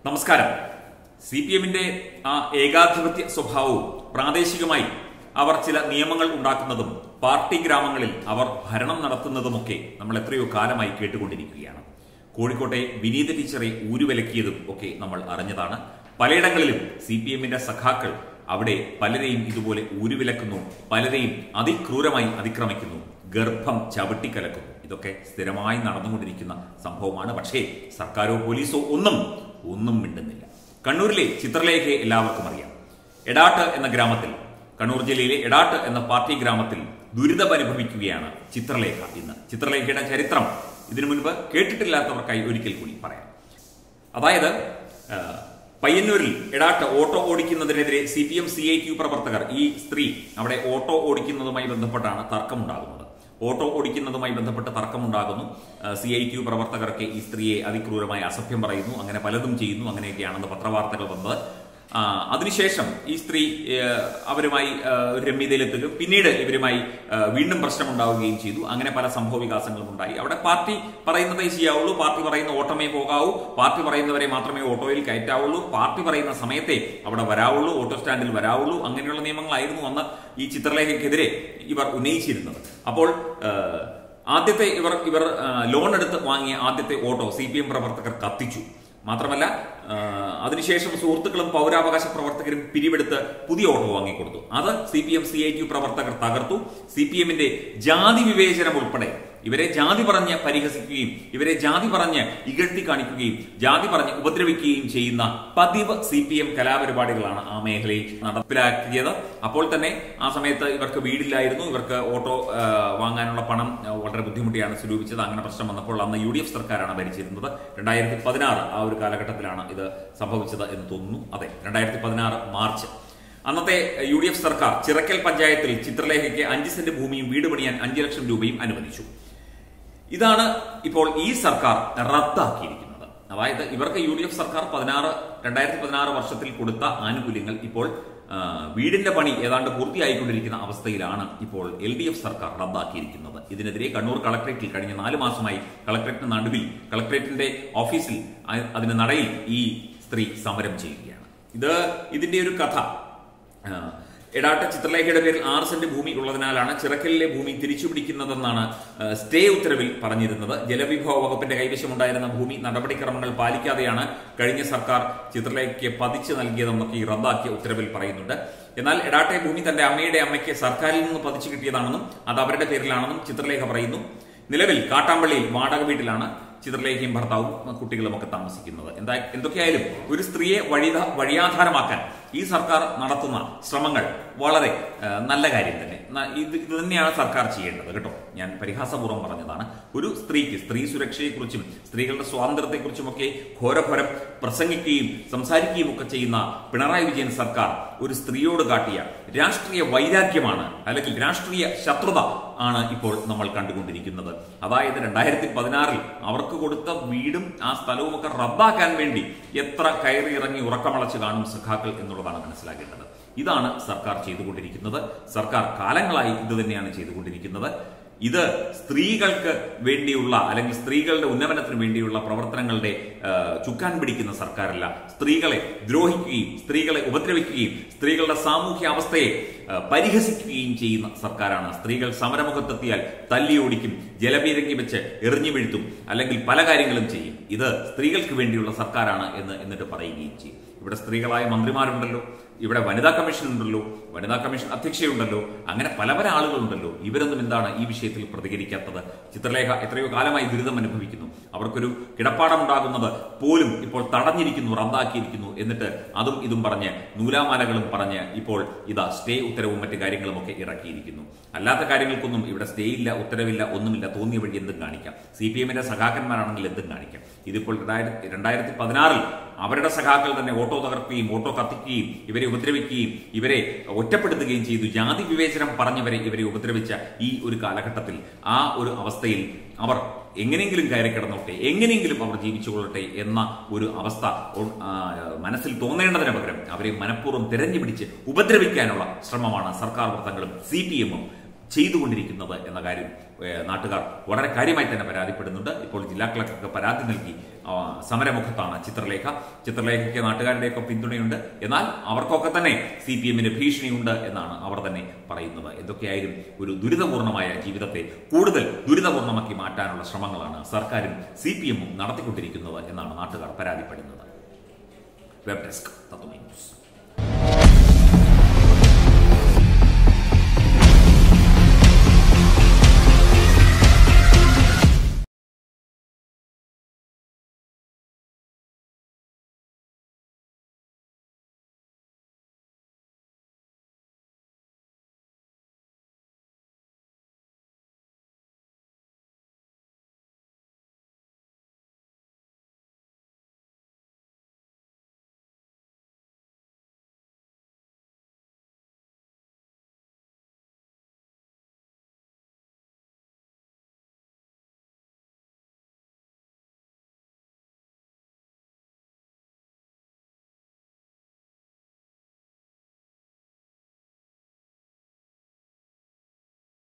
നമസ്കാരം C P എമ്മിന്റെ ആ ഏകാധിപത്യ സ്വഭാവവും പ്രാദേശികമായി അവർ ചില നിയമങ്ങൾ ഉണ്ടാക്കുന്നതും പാർട്ടി ഗ്രാമങ്ങളിൽ അവർ ഭരണം നടത്തുന്നതുമൊക്കെ നമ്മൾ എത്രയോ കാലമായി കേട്ടുകൊണ്ടിരിക്കുകയാണ് കോഴിക്കോട്ടെ വിനീത ടീച്ചറെ ഊരുവിലക്കിയതും ഒക്കെ നമ്മൾ അറിഞ്ഞതാണ് പലയിടങ്ങളിലും സി പി എമ്മിന്റെ സഖാക്കൾ അവിടെ പലരെയും ഇതുപോലെ ഊരുവിലക്കുന്നു പലരെയും അതിക്രൂരമായി അതിക്രമിക്കുന്നു ഗർഭം ചവിട്ടിക്കലക്കുന്നു ഇതൊക്കെ സ്ഥിരമായി നടന്നുകൊണ്ടിരിക്കുന്ന സംഭവമാണ് പക്ഷേ സർക്കാരോ പോലീസോ ഒന്നും ഒന്നും മിണ്ടുന്നില്ല കണ്ണൂരിലെ ചിത്രലേഖയെ എല്ലാവർക്കും അറിയാം എടാട്ട് എന്ന ഗ്രാമത്തിൽ കണ്ണൂർ ജില്ലയിലെ എടാട്ട് എന്ന പാർട്ടി ഗ്രാമത്തിൽ ദുരിതമനുഭവിക്കുകയാണ് ചിത്രലേഖ ഇന്ന് ചിത്രലേഖയുടെ ചരിത്രം ഇതിനു മുൻപ് കേട്ടിട്ടില്ലാത്തവർക്കായി ഒരിക്കൽ കൂടി പറയാം അതായത് ആ, പയ്യന്നൂരിൽ എടാട്ട് ഓട്ടോ ഓടിക്കുന്നതിനെതിരെ C P M C I Q പ്രവർത്തകർ ഈ സ്ത്രീ അവിടെ ഓട്ടോ ഓടിക്കുന്നതുമായി ബന്ധപ്പെട്ടാണ് തർക്കമുണ്ടാകുന്നത് ഓട്ടോ ഓടിക്കുന്നതുമായി ബന്ധപ്പെട്ട് തർക്കമുണ്ടാകുന്നു സി ഐ ക്യു പ്രവർത്തകർക്ക് ഈ സ്ത്രീയെ അതിക്രൂരമായി അസഭ്യം പറയുന്നു അങ്ങനെ പലതും ചെയ്യുന്നു അങ്ങനെയൊക്കെയാണെന്ന് പത്രവാർത്തകൾ വന്നത് ആ, അതിനുശേഷം ഈ സ്ത്രീ ഏ, അവരുമായി ആ, ഒരു രമ്യതയിലെത്തുകയും പിന്നീട് ഇവരുമായി ആ, വീണ്ടും പ്രശ്നമുണ്ടാവുകയും ചെയ്തു അങ്ങനെ പല സംഭവ വികാസങ്ങളും ഉണ്ടായി അവിടെ പാർട്ടി പറയുന്നതേ ചെയ്യാവുള്ളൂ പാർട്ടി പറയുന്ന ഓട്ടമേ പോകാവൂ പാർട്ടി പറയുന്നവരെ മാത്രമേ ഓട്ടോയിൽ കയറ്റാവുള്ളൂ പാർട്ടി പറയുന്ന സമയത്തെ അവിടെ വരാവുള്ളൂ ഓട്ടോ സ്റ്റാൻഡിൽ വരാവുള്ളൂ അങ്ങനെയുള്ള നിയമങ്ങളായിരുന്നു അന്ന് ഈ ചിത്രലേഖയ്ക്കെതിരെ ഇവർ ഉന്നയിച്ചിരുന്നത് അപ്പോൾ ആ, ആദ്യത്തെ ഇവർ ഇവർ ആ, ലോൺ എടുത്ത് വാങ്ങിയ ആദ്യത്തെ ഓട്ടോ സി പി എം പ്രവർത്തകർ കത്തിച്ചു മാത്രമല്ല ആ, അതിനുശേഷം സുഹൃത്തുക്കളും പൗരാവകാശ പ്രവർത്തകരും പിരിവെടുത്ത് പുതിയ ഓട്ടോ വാങ്ങിക്കൊടുത്തു അത് C P M C I T പ്രവർത്തകർ തകർത്തു സി പി എമ്മിന്റെ ജാതി വിവേചനം ഉൾപ്പെടെ ഇവരെ ജാതി പറഞ്ഞ് പരിഹസിക്കുകയും ഇവരെ ജാതി പറഞ്ഞ് ഇകഴ്ത്തി കാണിക്കുകയും ജാതി പറഞ്ഞ് ഉപദ്രവിക്കുകയും ചെയ്യുന്ന പതിവ് സി പി എം കലാപരിപാടികളാണ് ആ മേഖലയിൽ നടപ്പിലാക്കിയത് അപ്പോൾ തന്നെ ആ സമയത്ത് ഇവർക്ക് വീടില്ലായിരുന്നു ഇവർക്ക് ഓട്ടോ ആ, വാങ്ങാനുള്ള പണം ആ, വളരെ ബുദ്ധിമുട്ടിയാണ് സ്വരൂപിച്ചത് അങ്ങനെ പ്രശ്നം വന്നപ്പോൾ അന്ന് യു ഡി എഫ് സർക്കാരാണ് ഭരിച്ചിരുന്നത് രണ്ടായിരത്തി പതിനാറ് ആ ഒരു കാലഘട്ടത്തിലാണ് ഇത് സംഭവിച്ചത് എന്ന് തോന്നുന്നു അതെ രണ്ടായിരത്തി പതിനാറ് മാർച്ച് അന്നത്തെ യു ഡി എഫ് സർക്കാർ ചിറക്കൽ പഞ്ചായത്തിൽ ചിത്രലേഖയ്ക്ക് അഞ്ച് സെന്റ് ഭൂമിയും വീട് പണിയാൻ അഞ്ച് ലക്ഷം രൂപയും അനുവദിച്ചു ഇതാണ് ഇപ്പോൾ ഈ സർക്കാർ റദ്ദാക്കിയിരിക്കുന്നത് അതായത് ഇവർക്ക് യു ഡി എഫ് സർക്കാർ പതിനാറ് രണ്ടായിരത്തി പതിനാറ് വർഷത്തിൽ കൊടുത്ത ആനുകൂല്യങ്ങൾ ഇപ്പോൾ ആ, വീടിന്റെ പണി ഏതാണ്ട് പൂർത്തിയായിക്കൊണ്ടിരിക്കുന്ന അവസ്ഥയിലാണ് ഇപ്പോൾ എൽ ഡി എഫ് സർക്കാർ റദ്ദാക്കിയിരിക്കുന്നത് ഇതിനെതിരെ കണ്ണൂർ കളക്ടറേറ്റിൽ കഴിഞ്ഞ നാല് മാസമായി കളക്ടറേറ്റിന് നടുവിൽ കളക്ടറേറ്റിന്റെ ഓഫീസിൽ അ- അതിന് നടയിൽ ഈ സ്ത്രീ സമരം ചെയ്യുകയാണ് ഇത് ഇതിന്റെ ഒരു കഥ ആ, എടാട്ട് ചിത്രലേഖയുടെ പേരിൽ ആറ് സെന്റ് ഭൂമി ഉള്ളതിനാലാണ് ചിറക്കലിലെ ഭൂമി തിരിച്ചുപിടിക്കുന്നതെന്നാണ് ആ, സ്റ്റേ ഉത്തരവിൽ പറഞ്ഞിരുന്നത് ജലവിഭവ വകുപ്പിന്റെ കൈവശമുണ്ടായിരുന്ന ഭൂമി നടപടിക്രമങ്ങൾ പാലിക്കാതെയാണ് കഴിഞ്ഞ സർക്കാർ ചിത്രലേഖയ്ക്ക് പതിച്ചു നൽകിയതെന്നൊക്കെ ഈ റദ്ദാക്കിയ ഉത്തരവിൽ പറയുന്നുണ്ട് എന്നാൽ എടാട്ടെ ഭൂമി തന്റെ അമ്മയുടെ അമ്മയ്ക്ക് സർക്കാരിൽ നിന്ന് പതിച്ചു കിട്ടിയതാണെന്നും അത് അവരുടെ പേരിലാണെന്നും ചിത്രലേഖ പറയുന്നു നിലവിൽ കാട്ടാമ്പള്ളിയിൽ വാടക വീട്ടിലാണ് ചിത്രലേഖയും ഭർത്താവും കുട്ടികളും ഒക്കെ താമസിക്കുന്നത് എന്താ എന്തൊക്കെയായാലും ഒരു സ്ത്രീയെ വഴിത വഴിയാധാരമാക്കാൻ ഈ സർക്കാർ നടത്തുന്ന ശ്രമങ്ങൾ വളരെ ആ, നല്ല കാര്യം തന്നെ ന- ഇത് ഇത് തന്നെയാണ് സർക്കാർ ചെയ്യേണ്ടത് കേട്ടോ ഞാൻ പരിഹാസപൂർവ്വം പറഞ്ഞതാണ് ഒരു സ്ത്രീക്ക് സ്ത്രീ സുരക്ഷയെക്കുറിച്ചും സ്ത്രീകളുടെ സ്വാതന്ത്ര്യത്തെക്കുറിച്ചുമൊക്കെ ഘോരഘോരം പ്രസംഗിക്കുകയും സംസാരിക്കുകയും ഒക്കെ ചെയ്യുന്ന പിണറായി വിജയൻ സർക്കാർ ഒരു സ്ത്രീയോട് കാട്ടിയ രാഷ്ട്രീയ വൈരാഗ്യമാണ് അല്ലെങ്കിൽ രാഷ്ട്രീയ ശത്രുത ആണ് ഇപ്പോൾ നമ്മൾ കണ്ടുകൊണ്ടിരിക്കുന്നത് അതായത് രണ്ടായിരത്തി പതിനാറിൽ അവർക്ക് കൊടുത്ത വീടും ആ സ്ഥലവും ഒക്കെ റദ്ദാക്കാൻ വേണ്ടി എത്ര കയറി ഇറങ്ങി ഉറക്കമളച്ച് കാണും സഖാക്കൾ എന്നുള്ളതാണ് മനസ്സിലാക്കേണ്ടത് ഇതാണ് സർക്കാർ ചെയ്തുകൊണ്ടിരിക്കുന്നത് സർക്കാർ കാലങ്ങളായി ഇത് തന്നെയാണ് ചെയ്തുകൊണ്ടിരിക്കുന്നത് ഇത് സ്ത്രീകൾക്ക് വേണ്ടിയുള്ള അല്ലെങ്കിൽ സ്ത്രീകളുടെ ഉന്നമനത്തിന് വേണ്ടിയുള്ള പ്രവർത്തനങ്ങളുടെ ആ, ചുക്കാൻ പിടിക്കുന്ന സർക്കാരല്ല സ്ത്രീകളെ ദ്രോഹിക്കുകയും സ്ത്രീകളെ ഉപദ്രവിക്കുകയും സ്ത്രീകളുടെ സാമൂഹ്യ അവസ്ഥയെ ആ, പരിഹസിക്കുകയും ചെയ്യുന്ന സർക്കാരാണ് സ്ത്രീകൾ സമരമുഖത്തെത്തിയാൽ തല്ലിയോടിക്കും ജലപീരങ്കി വെച്ച് എറിഞ്ഞു വീഴ്ത്തും അല്ലെങ്കിൽ പല കാര്യങ്ങളും ചെയ്യും ഇത് സ്ത്രീകൾക്ക് വേണ്ടിയുള്ള സർക്കാരാണ് എന്ന് എന്നിട്ട് പറയുകയും ചെയ്യും ഇവിടെ സ്ത്രീകളായ മന്ത്രിമാരുണ്ടല്ലോ ഇവിടെ വനിതാ കമ്മീഷൻ ഉണ്ടല്ലോ വനിതാ കമ്മീഷൻ അധ്യക്ഷയുണ്ടല്ലോ അങ്ങനെ പല പല ആളുകളുണ്ടല്ലോ ഇവരൊന്നും എന്താണ് ഈ വിഷയത്തിൽ പ്രതികരിക്കാത്തത് ചിത്രലേഖ എത്രയോ കാലമായി ദുരിതം അനുഭവിക്കുന്നു അവർക്കൊരു കിടപ്പാടം ഉണ്ടാകുന്നത് പോലും ഇപ്പോൾ തടഞ്ഞിരിക്കുന്നു റദ്ദാക്കിയിരിക്കുന്നു എന്നിട്ട് അതും ഇതും പറഞ്ഞ് നൂലാമാലകളും പറഞ്ഞ് ഇപ്പോൾ ഇതാ സ്റ്റേ ഉത്തരവും മറ്റു കാര്യങ്ങളും ഒക്കെ ഇറക്കിയിരിക്കുന്നു അല്ലാത്ത കാര്യങ്ങൾക്കൊന്നും ഇവിടെ സ്റ്റേ ഇല്ല ഉത്തരവില്ല ഒന്നുമില്ല തോന്നിയ വഴി എന്തും കാണിക്കാം സി പി എമ്മിന്റെ സഖാക്കന്മാരാണെങ്കിൽ എന്തും കാണിക്കാം ഇതിപ്പോൾ രണ്ടായിരത്തി രണ്ടായിരത്തി പതിനാറിൽ അവരുടെ സഖാക്കൾ തന്നെ ഓട്ടോ തകർക്കുകയും ഓട്ടോ കത്തിക്കുകയും ഇവരെ ഉപദ്രവിക്കുകയും ഇവരെ ഒറ്റപ്പെടുത്തുകയും ചെയ്തു ജാതി വിവേചനം പറഞ്ഞവരെ ഇവരെ ഉപദ്രവിച്ച ഈ ഒരു കാലഘട്ടത്തിൽ ആ ഒരു അവസ്ഥയിൽ അവർ എങ്ങനെയെങ്കിലും കയറി കിടന്നോട്ടെ എങ്ങനെയെങ്കിലും അവർ ജീവിച്ചുകൊള്ളട്ടെ എന്ന ഒരു അവസ്ഥ ഉ- ആ, മനസ്സിൽ തോന്നേണ്ടതിന് പകരം അവരെ മനഃപൂർവ്വം തിരഞ്ഞു പിടിച്ച് ഉപദ്രവിക്കാനുള്ള ശ്രമമാണ് സർക്കാർ വൃത്തങ്ങളും സി പി എമ്മും ചെയ്തുകൊണ്ടിരിക്കുന്നത് എന്ന കാര്യം ഏഹ്, നാട്ടുകാർ വളരെ കാര്യമായി തന്നെ പരാതിപ്പെടുന്നുണ്ട് ഇപ്പോൾ ജില്ലാ കളക്ടർക്ക് പരാതി നൽകി ആ, സമരമുഖത്താണ് ചിത്രലേഖ ചിത്രലേഖയ്ക്ക് നാട്ടുകാരുടെയൊക്കെ പിന്തുണയുണ്ട് എന്നാൽ അവർക്കൊക്കെ തന്നെ സി പി എമ്മിന് ഭീഷണിയുണ്ട് എന്നാണ് അവർ തന്നെ പറയുന്നത് എന്തൊക്കെയായാലും ഒരു ദുരിതപൂർണമായ ജീവിതത്തെ കൂടുതൽ ദുരിതപൂർണമാക്കി മാറ്റാനുള്ള ശ്രമങ്ങളാണ് സർക്കാരും സി പി എമ്മും നടത്തിക്കൊണ്ടിരിക്കുന്നത് എന്നാണ് നാട്ടുകാർ പരാതിപ്പെടുന്നത് വെബ് ഡെസ്ക് തത്വമൈ ന്യൂസ്